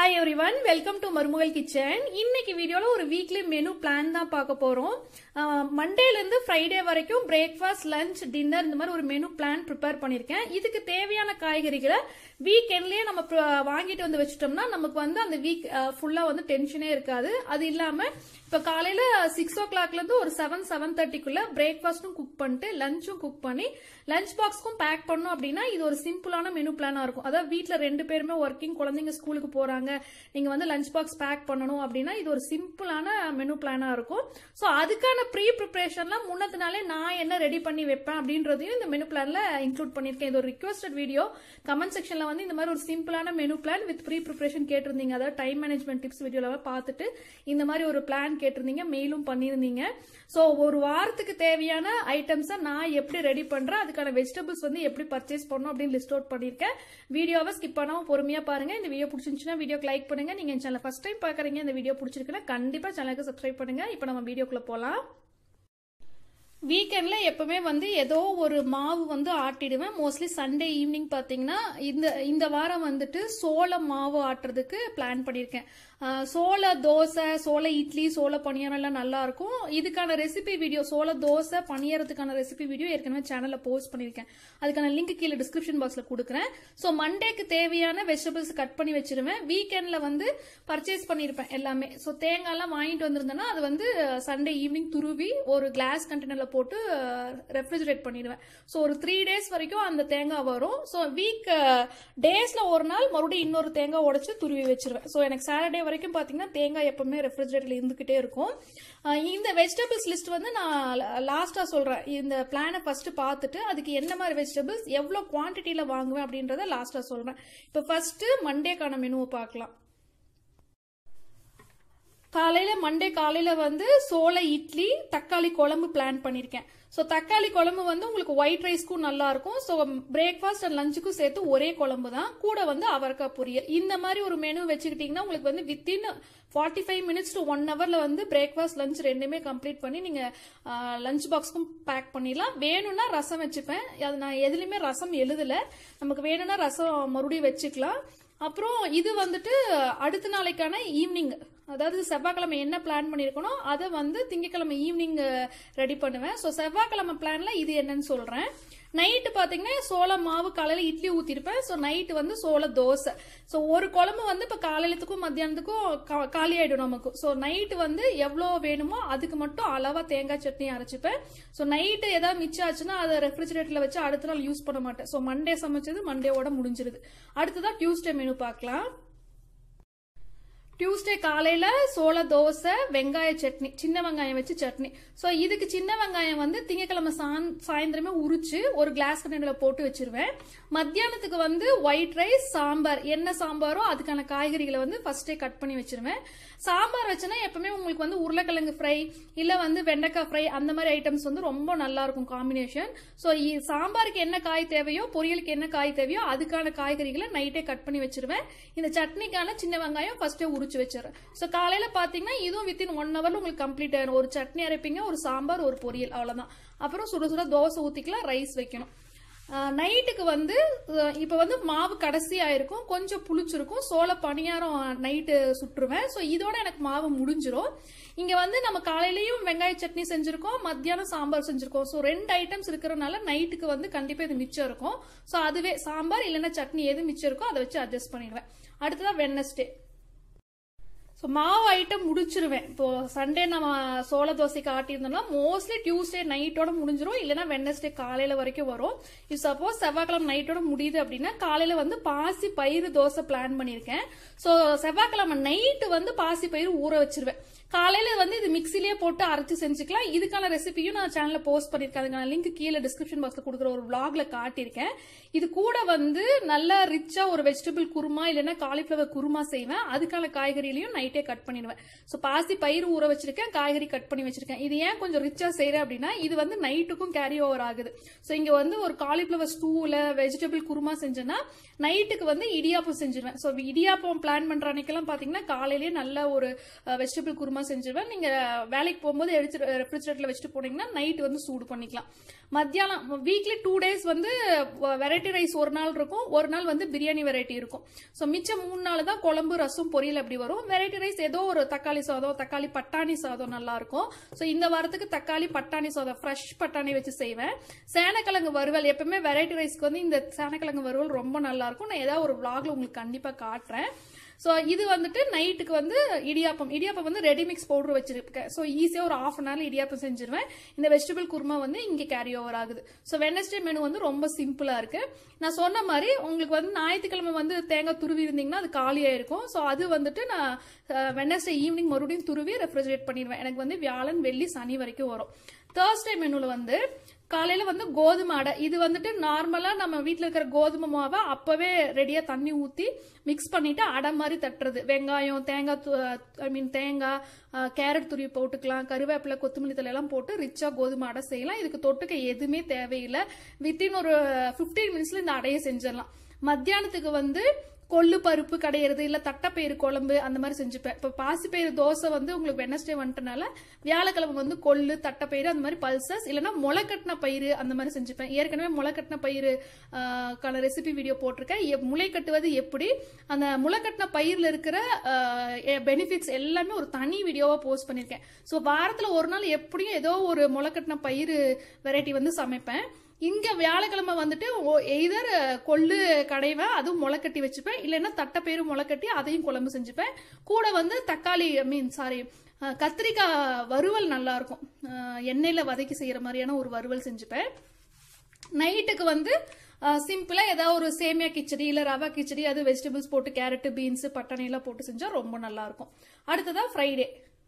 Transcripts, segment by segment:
hi everyone welcome to மருமகள் kitchen இன்னைக்கு வீடியோல ஒரு வீக்லி மெனு பிளான் தான் பார்க்க போறோம் மண்டேல இருந்து ஃப்ரைடே வரைக்கும் பிரேக்ஃபாஸ்ட் லஞ்ச் டின்னர் இந்த மாதிரி ஒரு மெனு பிளான் ப்ரிப்பேர் பண்ணிருக்கேன் இதுக்கு தேவையான காய்கறிகளை வீக்கெண்ட்லயே நம்ம pr- வாங்கிட்டு வந்து வச்சுட்டோம்னா நமக்கு வந்து அந்த வீக் ஃபுல்லா வந்து டென்ஷனே இருக்காது அது இல்லாம இப்ப காலையில சிக்ஸ் ஓ கிளாக்ல இருந்து ஒரு செவன் செவன் தேர்ட்டிக்குள்ள பிரேக்ஃபாஸ்டும் குக் பண்ணிட்டு லஞ்சும் குக் பண்ணி லஞ்ச் பாக்ஸ்க்கும் பேக் பண்ணோம் அப்படின்னா இது ஒரு சிம்பிளான மெனு பிளானா இருக்கும் அதாவது வீட்ல ரெண்டு பேருமே ஒர்க்கிங் குழந்தைங்க ஸ்கூலுக்கு போறாங்க நீங்க வந்து லஞ்ச் பாக்ஸ் பேக் பண்ணணும் அப்படின்னா இது ஒரு சிம்பிளான மெனு பிளானா இருக்கும் ஸோ அதுக்கான ப்ரீ ப்ரிப்பரேஷன்லாம் முன்னத்தினாலே நான் என்ன ரெடி பண்ணி வைப்பேன் அப்படின்றதையும் இந்த மெனு பிளான்ல இன்க்ளூட் பண்ணிருக்கேன் இது ஒரு ரிக்வஸ்டட் வீடியோ கமெண்ட் செக்ஷன்ல வந்து இந்த மாதிரி ஒரு சிம்பிளான menu plan with pre preparation கேட்டிருந்தீங்க அதாவது டைம் மேனேஜ்மெண்ட் டிப்ஸ் வீடியோல பார்த்துட்டு இந்த மாதிரி ஒரு பிளான் கேட்டிருந்தீங்க மெயிலும் பண்ணியிருந்தீங்க ஸோ ஒரு வாரத்துக்கு தேவையான ஐட்டம்ஸை நான் எப்படி ரெடி பண்றேன் அதுக்கான வெஜிடபிள்ஸ் வந்து எப்படி பர்ச்சேஸ் பண்ணணும் அப்படின்னு லிஸ்ட் அவுட் பண்ணியிருக்கேன் வீடியோவை ஸ்கிப் பண்ணாம பொறுமையா பாருங்க இந்த வீடியோ பிடிச்சிருந்துச்சுன்னா வீடியோக்கு லைக் பண்ணுங்க நீங்க என் சேனல் ஃபர்ஸ்ட் டைம் பாக்குறீங்க இந்த வீடியோ பிடிச்சிருக்குன்னா கண்டிப்பா சேனலுக்கு சப்ஸ்கிரைப் பண்ணுங்க இப்போ நம்ம வீடியோக்குள்ள போலாம் வீக்கெண்ட்ல எப்பவுமே வந்து ஏதோ ஒரு மாவு வந்து ஆட்டிடுவேன் மோஸ்ட்லி சண்டே ஈவினிங் பாத்தீங்கன்னா இந்த இந்த வாரம் வந்துட்டு சோள மாவு ஆட்டுறதுக்கு பிளான் பண்ணியிருக்கேன் ஆஹ் சோள தோசை சோள இட்லி சோள பணியாரம் எல்லாம் நல்லா இருக்கும் இதுக்கான ரெசிபி வீடியோ சோள தோசை பணியாரத்துக்கான ரெசிபி வீடியோ ஏற்கனவே சேனல்ல போஸ்ட் பண்ணியிருக்கேன் அதுக்கான லிங்க் கீழே டிஸ்கிரிப்ஷன் பாக்ஸ்ல கொடுக்குறேன் ஸோ மண்டேக்கு தேவையான வெஜிடபிள்ஸ் கட் பண்ணி வச்சிருவேன் வீக்கெண்ட்ல வந்து பர்ச்சேஸ் பண்ணியிருப்பேன் எல்லாமே ஸோ தேங்காய்லாம் வாங்கிட்டு வந்திருந்தேன்னா அது வந்து சண்டே ஈவினிங் துருவி ஒரு கிளாஸ் கண்டெய்னர்ல போட்டு ரெஃப்ரிஜரேட் பண்ணிடுவேன் ஸோ ஒரு த்ரீ டேஸ் வரைக்கும் அந்த தேங்காய் வரும் ஸோ வீக் டேஸ்ல ஒரு நாள் மறுபடியும் இன்னொரு தேங்காய் உடைச்சு துருவி வச்சிருவேன் ஸோ எனக்கு சாட்டர்டே வரைக்கும் பார்த்தீங்கன்னா தேங்காய் எப்பவுமே ரெஃப்ரிஜரேட்டர்ல இருந்துகிட்டே இருக்கும் அஹ் இந்த வெஜிடபிள்ஸ் லிஸ்ட் வந்து நான் லாஸ்டா சொல்றேன் இந்த பிளானை ஃபர்ஸ்ட் பார்த்துட்டு அதுக்கு என்ன மாதிரி வெஜிடபிள்ஸ் எவ்வளோ குவான்டிட்டியில வாங்குவேன் அப்படின்றத லாஸ்டா சொல்றேன் இப்போ ஃபர்ஸ்ட் மண்டேக்கான மெனுவை பார்க்கலாம் காலையில மண்டே காலையில வந்து சோள இட்லி தக்காளி குழம்பு பிளான் பண்ணிருக்கேன் ஸோ தக்காளி குழம்பு வந்து உங்களுக்கு ஒயிட் ரைஸ்க்கும் நல்லா இருக்கும் ஸோ பிரேக்ஃபாஸ்ட் அண்ட் லஞ்சுக்கும் சேர்த்து ஒரே குழம்பு தான் கூட வந்து அவரைக்காய் பொரியல் இந்த மாதிரி ஒரு மெனு வச்சுக்கிட்டீங்கன்னா உங்களுக்கு வந்து within forty five minutes to one ஹவர்ல வந்து பிரேக்ஃபாஸ்ட் லஞ்ச் ரெண்டுமே கம்ப்ளீட் பண்ணி நீங்க லஞ்ச் பாக்ஸ்க்கும் பேக் பண்ணிடலாம் வேணும்னா ரசம் வச்சுப்பேன் அது நான் எதுலையுமே ரசம் எழுதல நமக்கு வேணும்னா ரசம் மறுபடியும் வச்சுக்கலாம் அப்புறம் இது வந்துட்டு அடுத்த நாளைக்கான ஈவினிங் அதாவது செவ்வாய்க்கிழமை என்ன பிளான் பண்ணியிருக்கனோ அதை வந்து திங்கக்கிழமை ஈவினிங் ரெடி பண்ணுவேன் ஸோ செவ்வாய்க்கிழமை பிளான்ல இது என்னன்னு சொல்றேன் நைட்டு பார்த்தீங்கன்னா சோள மாவு காலையில் இட்லி ஊற்றிருப்பேன் ஸோ நைட்டு வந்து சோள தோசை ஸோ ஒரு குழம்பு வந்து இப்போ காலையிலத்துக்கும் மத்தியானத்துக்கும் கா- காலி ஆயிடும் நமக்கு ஸோ நைட்டு வந்து எவ்வளோ வேணுமோ அதுக்கு மட்டும் அளவாக தேங்காய் சட்னி அரைச்சிப்பேன் ஸோ நைட்டு ஏதாவது மிச்சம் ஆச்சுன்னா அதை ரெஃப்ரிஜரேட்டரில் வச்சு அடுத்த நாள் யூஸ் பண்ண மாட்டேன் ஸோ மண்டே சமைச்சது மண்டேவோட முடிஞ்சிருது அடுத்ததான் டியூஸ்டே மெனு பார்க்கலாம் டியூஸ்டே காலையில சோள தோசை வெங்காய சட்னி சின்ன வெங்காயம் வச்சு சட்னி ஸோ இதுக்கு சின்ன வெங்காயம் வந்து திங்கக்கிழமை சாந் சாயந்தரமே உரிச்சு ஒரு கிளாஸ் கண்டெய்னர்ல போட்டு வச்சிருவேன் மத்தியானத்துக்கு வந்து ஒயிட் ரைஸ் சாம்பார் என்ன சாம்பாரோ அதுக்கான காய்கறிகளை வந்து ஃபர்ஸ்டே கட் பண்ணி வச்சிருவேன் சாம்பார் வச்சேன்னா எப்பவுமே உங்களுக்கு வந்து உருளைக்கிழங்கு ஃப்ரை இல்ல வந்து வெண்டைக்காய் ஃப்ரை அந்த மாதிரி ஐட்டம்ஸ் வந்து ரொம்ப நல்லா இருக்கும் காம்பினேஷன் ஸோ சாம்பாருக்கு என்ன காய் தேவையோ பொரியலுக்கு என்ன காய் தேவையோ அதுக்கான காய்கறிகளை நைட்டே கட் பண்ணி வச்சிருவேன் இந்த சட்னிக்கான சின்ன வெங்காயம் ஃபர்ஸ்டே உரிச்சு வச்சிடுறேன் ஸோ காலையில பாத்தீங்கன்னா இதுவும் வித்தின் ஒன் ஹவர்ல உங்களுக்கு கம்ப்ளீட் ஆயிடும் ஒரு சட்னி அரைப்பீங்க ஒரு சாம்பார் ஒரு பொரியல் அவ்வளவுதான் அப்புறம் சுட சுட தோசை ஊத்திக்கலாம் ரைஸ் வைக்கணும் நைட்டுக்கு வந்து அஹ், இப்ப வந்து மாவு கடைசி ஆயிருக்கும் கொஞ்சம் புளிச்சிருக்கும் சோள பணியாரம் நைட்டு சுட்டுருவேன் ஸோ இதோட எனக்கு மாவு முடிஞ்சிரும் இங்க வந்து நம்ம காலையிலயும் வெங்காய சட்னி செஞ்சிருக்கோம் மத்தியானம் சாம்பார் செஞ்சிருக்கோம் ஸோ ரெண்டு ஐட்டம்ஸ் இருக்கிறனால நைட்டுக்கு வந்து கண்டிப்பா இது மிச்சம் இருக்கும் ஸோ அதுவே சாம்பார் இல்லைன்னா சட்னி எது மிச்சம் இருக்கோ அதை வச்சு அட்ஜஸ்ட் பண்ணிடுவேன் அடுத்ததா வெனஸ்டே ஸோ மாவு ஐட்டம் முடிச்சிருவேன் இப்போ சண்டே நம்ம சோள தோசைக்கு ஆட்டியிருந்தோம்னா மோஸ்ட்லி டியூஸ்டே நைட்டோட முடிஞ்சிரும் இல்லைன்னா வெனஸ்டே காலையில வரைக்கும் வரும் இது சப்போஸ் செவ்வாய்க்கிழமை நைட்டோட முடியுது அப்படின்னா காலையில வந்து பாசி பயிறு தோசை பிளான் பண்ணியிருக்கேன் ஸோ செவ்வாய்க்கிழமை நைட்டு வந்து பாசி பயிறு ஊற வச்சிருவேன் காலையில வந்து இது மிக்சிலேயே போட்டு அரைச்சு செஞ்சுக்கலாம் இதுக்கான ரெசிபியும் நான் சேனல்ல போஸ்ட் பண்ணிருக்கேன் அதுக்கான லிங்க் கீழே டிஸ்கிரிப்ஷன் பாக்ஸ்ல கொடுக்குற ஒரு vlogல காட்டியிருக்கேன் இது கூட வந்து நல்ல ரிச்சா ஒரு வெஜிடபிள் குருமா இல்லைன்னா காலிஃபிளவர் குருமா செய்வேன் அதுக்கான காய்கறிகளையும் நைட் நைட்டே கட் பண்ணிடுவேன் ஸோ பாசி பயிர் ஊற வச்சிருக்கேன் காய்கறி கட் பண்ணி வச்சிருக்கேன் இது ஏன் கொஞ்சம் ரிச்சா செய்யறேன் அப்படின்னா இது வந்து நைட்டுக்கும் கேரி ஓவர் ஆகுது ஸோ இங்க வந்து ஒரு காலிஃபிளவர் ஸ்டூல வெஜிடபிள் குருமா செஞ்சேன்னா நைட்டுக்கு வந்து இடியாப்பம் செஞ்சிருவேன் ஸோ இடியாப்பம் பிளான் பண்ற அன்னைக்கெல்லாம் பாத்தீங்கன்னா காலையிலேயே நல்ல ஒரு வெஜிடபிள் குருமா செஞ்சிருவேன் நீங்க வேலைக்கு போகும்போது எடுத்து ரெஃப்ரிஜரேட்டர்ல வச்சுட்டு போனீங்கன்னா நைட் வந்து சூடு பண்ணிக்கலாம் மத்தியானம் வீக்லி டூ டேஸ் வந்து வெரைட்டி ரைஸ் ஒரு நாள் இருக்கும் ஒரு நாள் வந்து பிரியாணி வெரைட்டி இருக்கும் ஸோ மிச்சம் மூணு நாள் தான் குழம்பு ரசம் பொரியல் அப்படி வரும் வெரைட்டி ரைஸ் ஏதோ ஒரு தக்காளி சாதம் தக்காளி பட்டாணி சாதம் நல்லா இருக்கும் ஸோ இந்த வாரத்துக்கு தக்காளி பட்டாணி சாதம் ஃப்ரெஷ் பட்டாணி வச்சு செய்வேன் சேனக்கிழங்கு வறுவல் எப்பவுமே வெரைட்டி ரைஸ்க்கு வந்து இந்த சேனக்கிழங்கு வறுவல் ரொம்ப நல்லா இருக்கும் நான் ஏதாவது ஒரு vlogல உங்களுக்கு கண்டிப்பா காட்டுறேன் ஸோ இது வந்துட்டு நைட்டுக்கு வந்து இடியாப்பம் இடியாப்பம் வந்து ரெடி மிக்ஸ் பவுடர் வச்சிருக்கேன் ஸோ ஈஸியாக ஒரு ஆஃப் அன் ஹவர்ல இடியாப்பம் செஞ்சிருவேன் இந்த வெஜிடபிள் குருமா வந்து இங்கே கேரி ஓவர் ஆகுது ஸோ வெனஸ்டே மெனு வந்து ரொம்ப சிம்பிளா இருக்கு நான் சொன்ன மாதிரி உங்களுக்கு வந்து ஞாயிற்றுக்கிழமை வந்து தேங்காய் துருவி இருந்தீங்கன்னா அது காலியாக இருக்கும் ஸோ அது வந்துட்டு நான் வெனஸ்டே ஈவினிங் மறுபடியும் துருவி ரெஃப்ரிஜரேட் பண்ணிடுவேன் எனக்கு வந்து வியாழன் வெள்ளி சனி வரைக்கும் வரும் தேர்ஸ்டே மெனுல வந்து காலையில வந்து கோதுமை அடை இது வந்துட்டு நார்மலா நம்ம வீட்ல இருக்கிற கோதுமை மாவை அப்பவே ரெடியா தண்ணி ஊத்தி மிக்ஸ் பண்ணிட்டு அடை மாதிரி தட்டுறது வெங்காயம் தேங்காய் ஐ மீன் தேங்காய் அஹ், கேரட் துருவி போட்டுக்கலாம் கருவேப்பிலை கொத்தமல்லி தழை எல்லாம் போட்டு ரிச்சா கோதுமை அடை செய்யலாம் இதுக்கு தொட்டுக்க எதுவுமே தேவையில்லை வித்தின் ஒரு 15 மினிட்ஸ்ல இந்த அடையை செஞ்சிடலாம் மத்தியானத்துக்கு வந்து கொள்ளு பருப்பு கடையிறது இல்ல தட்டைப்பயிறு குழம்பு அந்த மாதிரி செஞ்சுப்பேன் இப்ப பாசிப்பயிறு தோசை வந்து உங்களுக்கு வெனஸ்டே வந்துட்டனால வியாழக்கிழமை வந்து கொள்ளு தட்டைப்பயிறு அந்த மாதிரி பல்சஸ் இல்லைன்னா முளைக்கட்டின பயிறு அந்த மாதிரி செஞ்சுப்பேன் ஏற்கனவே முளைக்கட்டின பயிறு ஆஹ், கான ரெசிபி வீடியோ போட்டிருக்கேன் எப்- முளை கட்டுவது எப்படி அந்த முளைக்கட்டின பயிர்ல இருக்கிற பெனிஃபிட்ஸ் எல்லாமே ஒரு தனி வீடியோவா போஸ்ட் பண்ணிருக்கேன் ஸோ வாரத்துல ஒரு நாள் எப்படியும் ஏதோ ஒரு முளைக்கட்டின பயிறு வெரைட்டி வந்து சமைப்பேன் இங்க வியாழக்கிழமை வந்துட்டு எய்தர் கொள்ளு கடைவேன் அதுவும் முளைக்கட்டி வச்சுப்பேன் இல்லைன்னா தட்டைப்பயிறு முளைக்கட்டி அதையும் குழம்பு செஞ்சுப்பேன் கூட வந்து தக்காளி ஐ மீன் சாரி கத்திரிக்காய் வறுவல் நல்லா இருக்கும் அஹ், எண்ணெயில வதக்கி செய்யற மாதிரியான ஒரு வறுவல் செஞ்சுப்பேன் நைட்டுக்கு வந்து சிம்பிளா ஏதாவது ஒரு சேமியா கிச்சடி இல்ல ரவா கிச்சடி அது வெஜிடபிள்ஸ் போட்டு கேரட் பீன்ஸ் பட்டாணி எல்லாம் போட்டு செஞ்சா ரொம்ப நல்லா இருக்கும் அடுத்ததா ஃப்ரைடே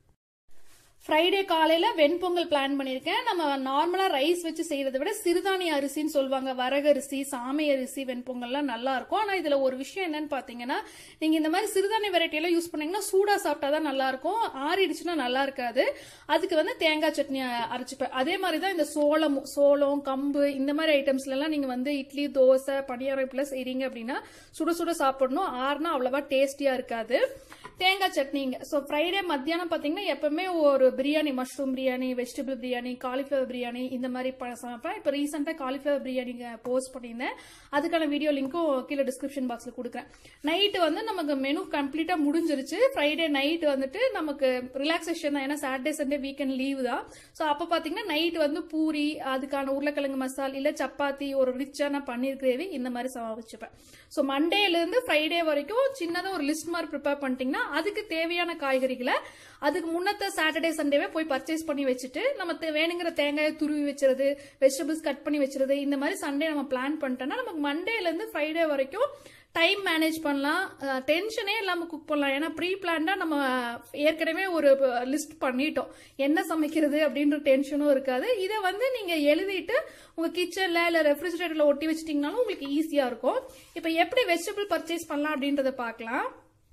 ஃப்ரைடே காலையில வெண்பொங்கல் பிளான் பண்ணியிருக்கேன் நம்ம நார்மலா ரைஸ் வச்சு செய்யறதை விட சிறுதானிய அரிசின்னு சொல்லுவாங்க வரகரிசி சாமை அரிசி வெண்பொங்கல்லாம் நல்லா இருக்கும் ஆனா இதுல ஒரு விஷயம் என்னன்னு பாத்தீங்கன்னா நீங்க இந்த மாதிரி சிறுதானிய வெரைட்டி எல்லாம் யூஸ் பண்ணீங்கன்னா சூடா சாப்பிட்டாதான் நல்லா இருக்கும் ஆறிடுச்சுன்னா நல்லா இருக்காது அதுக்கு வந்து தேங்காய் சட்னி அ- அரைச்சுப்பேன் அதே மாதிரி தான் இந்த சோளம் சோளம் கம்பு இந்த மாதிரி ஐட்டம்ஸ்ல எல்லாம் நீங்க வந்து இட்லி தோசை பணியாரம் இப்படிலாம் செய்றீங்க அப்படின்னா சுட சுட சாப்பிடணும் ஆறுனா அவ்வளவா டேஸ்டியா இருக்காது தேங்காய் சட்னிங்க ஸோ ஃப்ரைடே மத்தியானம் பார்த்தீங்கன்னா எப்பவுமே ஒரு biryani mushroom biryani vegetable biryani cauliflower biryani இந்த மாதிரி ப- சமைப்பேன் இப்போ ரீசெண்டாக காலிஃப்ளவர் பிரியாணி போஸ்ட் பண்ணியிருந்தேன் அதுக்கான வீடியோ லிங்க்கும் கீழே டிஸ்கிரிப்ஷன் பாக்ஸில் கொடுக்குறேன் நைட்டு வந்து நமக்கு மெனு கம்ப்ளீட்டாக முடிஞ்சிருச்சு ஃப்ரைடே நைட் வந்துட்டு நமக்கு ரிலாக்ஸேஷன் தான் ஏன்னா சாட்டர்டே சண்டே வீக்கெண்ட் லீவு தான் ஸோ அப்போ பார்த்தீங்கன்னா நைட் வந்து பூரி அதுக்கான உருளைக்கிழங்கு மசால் இல்லை சப்பாத்தி ஒரு ரிச்சான பன்னீர் கிரேவி இந்த மாதிரி சமைச்சுப்பேன் ஸோ மண்டேலேருந்து ஃப்ரைடே வரைக்கும் சின்னதாக ஒரு லிஸ்ட் மாதிரி ப்ரிப்பேர் பண்ணிட்டீங்கன்னா அதுக்கு தேவையான காய்கறிகளை அதுக்கு முன்னத்த சாட்டர்டே சண்டேவே போய் பர்ச்சேஸ் பண்ணி வச்சுட்டு நம்ம தே- வேணுங்கிற தேங்காயை துருவி வச்சுறது வெஜிடபிள்ஸ் கட் பண்ணி வச்சுறது இந்த மாதிரி சண்டே நம்ம பிளான் பண்ணிட்டோம்னா நமக்கு மண்டேலேருந்து ஃப்ரைடே வரைக்கும் டைம் மேனேஜ் பண்ணலாம் டென்ஷனே இல்லாமல் குக் பண்ணலாம் ஏன்னா ப்ரீ பிளான்டா நம்ம ஏற்கனவே ஒரு லிஸ்ட் பண்ணிட்டோம் என்ன சமைக்கிறது அப்படின்ற டென்ஷனும் இருக்காது இதை வந்து நீங்க எழுதிட்டு உங்க கிச்சன்ல இல்ல ரெஃப்ரிஜரேட்டர்ல ஒட்டி வச்சிட்டீங்கனாலும் உங்களுக்கு ஈஸியா இருக்கும் இப்போ எப்படி வெஜிடபிள் பர்ச்சேஸ் பண்ணலாம் அப்படின்றத பார்க்கலாம்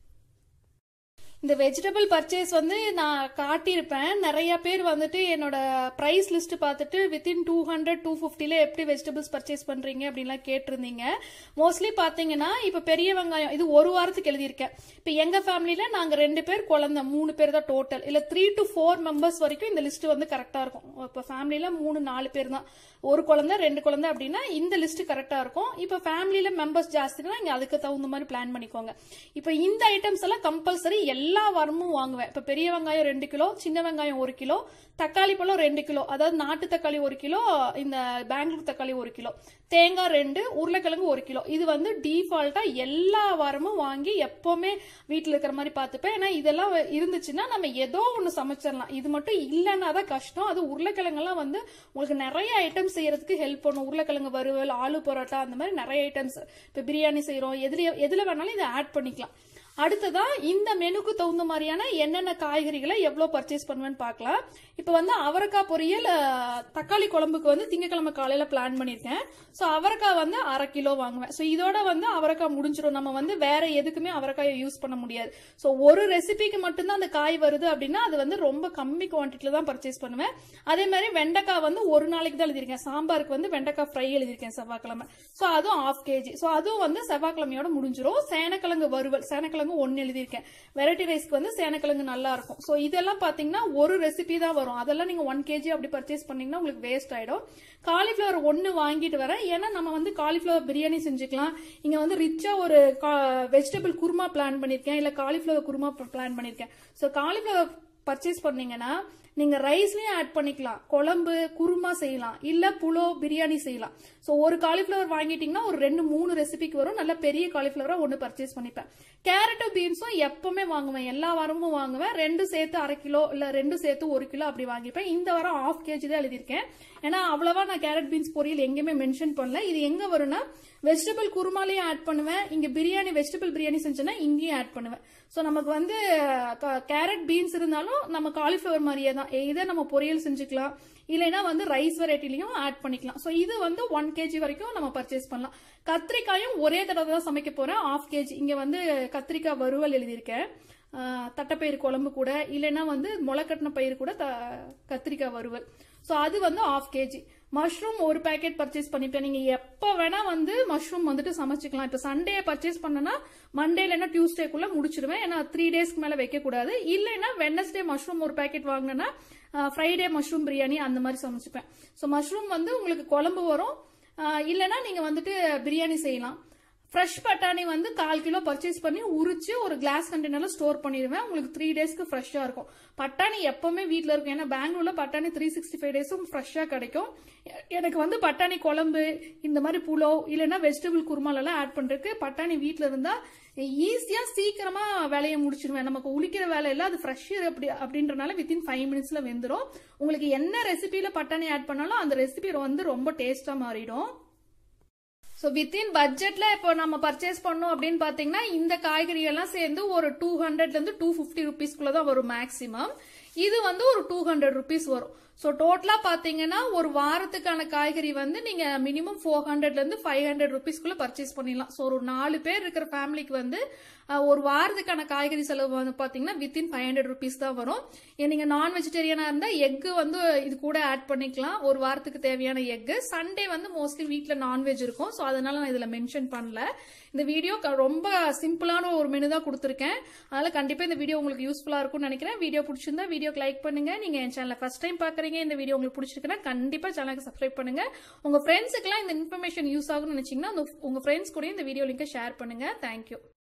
இந்த வெஜிடபிள் பர்ச்சேஸ் வந்து நான் காட்டியிருப்பேன் நிறைய பேர் வந்துட்டு என்னோட ப்ரைஸ் லிஸ்ட் பார்த்துட்டு வித்தின் டூ ஹண்ட்ரட் டூ ஃபிஃப்டில எப்படி வெஜிடபிள்ஸ் பர்ச்சேஸ் பண்றீங்க அப்படின்லாம் கேட்டிருந்தீங்க மோஸ்ட்லி பார்த்தீங்கன்னா இப்போ பெரிய வெங்காயம் இது ஒரு வாரத்துக்கு எழுதியிருக்கேன் இப்போ எங்க ஃபேமிலியில நாங்க ரெண்டு பேர் குழந்தை மூணு பேர் தான் டோட்டல் இல்ல த்ரீ டு ஃபோர் மெம்பர்ஸ் வரைக்கும் இந்த லிஸ்ட் வந்து கரெக்டா இருக்கும் இப்போ ஃபேமிலியில மூணு நாலு பேர் தான் ஒரு குழந்தை ரெண்டு குழந்தை அப்படின்னா இந்த லிஸ்ட் கரெக்டா இருக்கும் இப்போ ஃபேமிலியில மெம்பர்ஸ் ஜாஸ்தினா இங்க அதுக்கு தகுந்த மாதிரி பிளான் பண்ணிக்கோங்க இப்போ இந்த ஐட்டம்ஸ் எல்லாம் கம்பல்சரி எல்லா வாரமும் வாங்குவேன் இப்போ பெரிய வெங்காயம் ரெண்டு கிலோ சின்ன வெங்காயம் ஒரு கிலோ தக்காளி பழம் ரெண்டு கிலோ அதாவது நாட்டு தக்காளி ஒரு கிலோ இந்த பெங்களூர் தக்காளி ஒரு கிலோ தேங்காய் ரெண்டு உருளைக்கிழங்கு ஒரு கிலோ இது வந்து டிஃபால்ட்டா எல்லா வாரமும் வாங்கி எப்பவுமே வீட்டில் இருக்கிற மாதிரி பார்த்துப்பேன் ஏன்னா இதெல்லாம் இருந்துச்சுன்னா நம்ம ஏதோ ஒன்று சமைச்சிடலாம் இது மட்டும் இல்லைன்னா தான் கஷ்டம் அது உருளைக்கிழங்கெல்லாம் வந்து உங்களுக்கு நிறைய ஐட்டம் செய்யறதுக்கு ஹெல்ப் பண்ணும் உருளைக்கிழங்கு வறுவல் ஆலு பரோட்டா அந்த மாதிரி நிறைய ஐட்டம்ஸ் இப்போ பிரியாணி செய்கிறோம் எதுல எதுல வேணாலும் இதை ஆட் பண்ணிக்கலாம் அடுத்ததா இந்த மெனுக்கு தகுந்த மாதிரியான என்னென்ன காய்கறிகளை எவ்வளவு பர்ச்சேஸ் பண்ணுவேன்னு பார்க்கலாம் இப்போ வந்து அவரைக்காய் பொரியல் அஹ், தக்காளி குழம்புக்கு வந்து திங்கக்கிழமை காலையில பிளான் பண்ணியிருக்கேன் ஸோ அவரைக்காய் வந்து அரை கிலோ வாங்குவேன் ஸோ இதோட வந்து அவரைக்காய் முடிஞ்சிடும் நம்ம வந்து வேற எதுக்குமே அவரைக்காயை யூஸ் பண்ண முடியாது ஸோ ஒரு ரெசிபிக்கு மட்டும்தான் அந்த காய் வருது அப்படின்னா அது வந்து ரொம்ப கம்மி குவான்டிட்டியில் தான் பர்ச்சேஸ் பண்ணுவேன் அதே மாதிரி வெண்டைக்காய் வந்து ஒரு நாளைக்கு தான் எழுதியிருக்கேன் சாம்பாருக்கு வந்து வெண்டைக்காய் ஃப்ரை எழுதியிருக்கேன் செவ்வாய்க்கிழமை ஸோ அதுவும் ஆஃப் கேஜி ஸோ அதுவும் வந்து செவ்வாய்க்கிழமையோட முடிஞ்சிரும் சேனக்கிழங்கு வறுவல் சேனக்கிழங்கு ஒன்று எழுதியிருக்கேன் வெரைட்டி ரைஸ்க்கு வந்து சேனக்கிழங்கு நல்லா இருக்கும் ஸோ இதெல்லாம் பார்த்தீங்கன்னா ஒரு ரெசிபி தான் வரும் அதெல்லாம் நீங்கள் ஒன் கேஜி அப்படி பர்ச்சேஸ் பண்ணீங்கன்னா உங்களுக்கு வேஸ்ட் ஆயிடும் காலிஃப்ளவர் ஒன்று வாங்கிட்டு வரேன் ஏன்னா நம்ம வந்து காலிஃப்ளவர் பிரியாணி செஞ்சுக்கலாம் இங்கே வந்து ரிச்சா ஒரு வெஜிடபிள் குருமா பிளான் பண்ணியிருக்கேன் இல்லை காலிஃப்ளவர் குருமா பிளான் பண்ணியிருக்கேன் ஸோ காலிஃப்ளவர் பர்ச்சேஸ் பண்ணீங்கன்னா நீங்க ரைஸ்லயும் ஆட் பண்ணிக்கலாம் குழம்பு குருமா செய்யலாம் இல்ல புலோ பிரியாணி செய்யலாம் ஸோ ஒரு காலிஃப்ளவர் வாங்கிட்டீங்கன்னா ஒரு ரெண்டு மூணு ரெசிபிக்கு வரும் நல்ல பெரிய காலிஃப்ளவரா ஒன்று பர்ச்சேஸ் பண்ணிப்பேன் கேரட்டும் பீன்ஸும் எப்பவுமே வாங்குவேன் எல்லா வாரமும் வாங்குவேன் ரெண்டு சேர்த்து அரை கிலோ இல்ல ரெண்டு சேர்த்து ஒரு கிலோ அப்படி வாங்கிப்பேன் இந்த வாரம் ஆஃப் கேஜி தான் எழுதியிருக்கேன் ஏன்னா அவ்வளவா நான் கேரட் பீன்ஸ் பொரியல் எங்கேயுமே மென்ஷன் பண்ணல இது எங்க வரும்னா வெஜிடபிள் குருமாலையும் ஆட் பண்ணுவேன் இங்க பிரியாணி வெஜிடபிள் பிரியாணி செஞ்சேன்னா இங்கேயும் ஆட் பண்ணுவேன் ஸோ நமக்கு வந்து கேரட் பீன்ஸ் இருந்தாலும் நம்ம காலிஃப்ளவர் மாதிரியே தான் இதை நம்ம பொரியல் செஞ்சுக்கலாம் இல்லைன்னா வந்து ரைஸ் வெரைட்டிலையும் ஆட் பண்ணிக்கலாம் ஸோ இது வந்து ஒன் கேஜி வரைக்கும் நம்ம பர்ச்சேஸ் பண்ணலாம் கத்திரிக்காயும் ஒரே தடவை தான் சமைக்க போறேன் ஆஃப் கேஜி இங்க வந்து கத்திரிக்காய் வறுவல் எழுதியிருக்கேன் ஆஹ் தட்டைப்பயிறு குழம்பு கூட இல்லைன்னா வந்து முளைக்கட்டின பயிர் கூட த- கத்திரிக்காய் வறுவல் ஸோ அது வந்து ஆஃப் கேஜி மஷ்ரூம் ஒரு பேக்கெட் பர்ச்சேஸ் பண்ணிப்பேன் நீங்க எப்போ வேணா வந்து மஷ்ரூம் வந்துட்டு சமைச்சுக்கலாம் இப்போ சண்டே பர்ச்சேஸ் பண்ணனா மண்டே இல்லைன்னா டியூஸ்டேக்குள்ள முடிச்சிடுவேன் ஏன்னா த்ரீ டேஸ்க்கு மேல வைக்க கூடாது இல்லைன்னா வெனஸ்டே மஷ்ரூம் ஒரு பேக்கெட் வாங்கினேன்னா ஃப்ரைடே மஷ்ரூம் பிரியாணி அந்த மாதிரி சமைச்சுப்பேன் ஸோ மஷ்ரூம் வந்து உங்களுக்கு குழம்பு வரும் ஆஹ் இல்லைன்னா நீங்க வந்துட்டு பிரியாணி செய்யலாம் ஃப்ரெஷ் பட்டாணி வந்து கால் கிலோ பர்ச்சேஸ் பண்ணி உரிச்சு ஒரு கிளாஸ் கண்டெய்னர்ல ஸ்டோர் பண்ணிடுவேன் உங்களுக்கு த்ரீ டேஸ்க்கு ஃப்ரெஷ்ஷாக இருக்கும் பட்டாணி எப்பவுமே வீட்டில் இருக்கும் ஏன்னா பெங்களூர்ல பட்டாணி த்ரீ சிக்ஸ்டி ஃபைவ் டேஸும் ஃப்ரெஷ்ஷாக கிடைக்கும் எ- எனக்கு வந்து பட்டாணி குழம்பு இந்த மாதிரி புலோ இல்லைன்னா வெஜிடபிள் குருமாலெல்லாம் ஆட் பண்றதுக்கு பட்டாணி வீட்டில் இருந்தா ஈஸியா சீக்கிரமா வேலையை முடிச்சிடுவேன் நமக்கு உளிக்கிற வேலை இல்லை அது ஃப்ரெஷ் அப்படி அப்படின்றனால வித்தின் ஃபைவ் மினிட்ஸ்ல வெந்துடும் உங்களுக்கு என்ன ரெசிபியில பட்டாணி ஆட் பண்ணாலும் அந்த ரெசிபி வந்து ரொம்ப டேஸ்டா மாறிடும் ஸோ வித்தின் பட்ஜெட்ல இப்போ நம்ம பர்ச்சேஸ் பண்ணோம் அப்படின்னு பாத்தீங்கன்னா இந்த காய்கறி எல்லாம் சேர்ந்து ஒரு டூ ஹண்ட்ரட்ல இருந்து டூ ஃபிஃப்டி ருபீஸ்க்குள்ள தான் வரும் மேக்ஸிமம் இது வந்து ஒரு டூ ஹண்ட்ரட் ருபீஸ் வரும் ஸோ டோட்டலா பாத்தீங்கன்னா ஒரு வாரத்துக்கான காய்கறி வந்து நீங்க மினிமம் ஃபோர் ஹண்ட்ரட்ல இருந்து ஃபைவ் ஹண்ட்ரட் ருபீஸ்க்குள்ள பர்ச்சேஸ் பண்ணிடலாம் ஸோ ஒரு நாலு பேர் இருக்கிற ஃபேமிலிக்கு வந்து அஹ், ஒரு வாரத்துக்கான காய்கறி செலவு வந்து பாத்தீங்கன்னா வித்தின் ஃபைவ் ஹண்ட்ரட் ருபீஸ் தான் வரும் ஏன் நீங்க நான் வெஜிடேரியனா இருந்தா எக்கு வந்து இது கூட ஆட் பண்ணிக்கலாம் ஒரு வாரத்துக்கு தேவையான எக்கு சண்டே வந்து மோஸ்ட்லி வீட்ல நான்வெஜ் இருக்கும் ஸோ அதனால நான் இதுல மென்ஷன் பண்ணல இந்த வீடியோ க- ரொம்ப சிம்பிளான ஒரு மெனு தான் கொடுத்துருக்கேன் அதனால கண்டிப்பா இந்த வீடியோ உங்களுக்கு யூஸ்ஃபுல்லா இருக்கும்னு நினைக்கிறேன் வீடியோ பிடிச்சிருந்தா வீடியோக்கு லைக் பண்ணுங்க நீங்க என் சேனலை ஃபர்ஸ்ட் டைம் பாக்குறீங்க இந்த வீடியோ உங்களுக்கு பிடிச்சிருக்குன்னா கண்டிப்பா சேனலுக்கு சப்ஸ்கிரைப் பண்ணுங்க உங்க ஃப்ரெண்ட்ஸுக்குலாம் இந்த இன்ஃபர்மேஷன் யூஸ் ஆகும்னு நினைச்சீங்கன்னா உங்க- உங்க ஃப்ரெண்ட்ஸ் கூட இந்த வீடியோ லிங்கை ஷேர் பண்ணுங்க தேங்க்யூ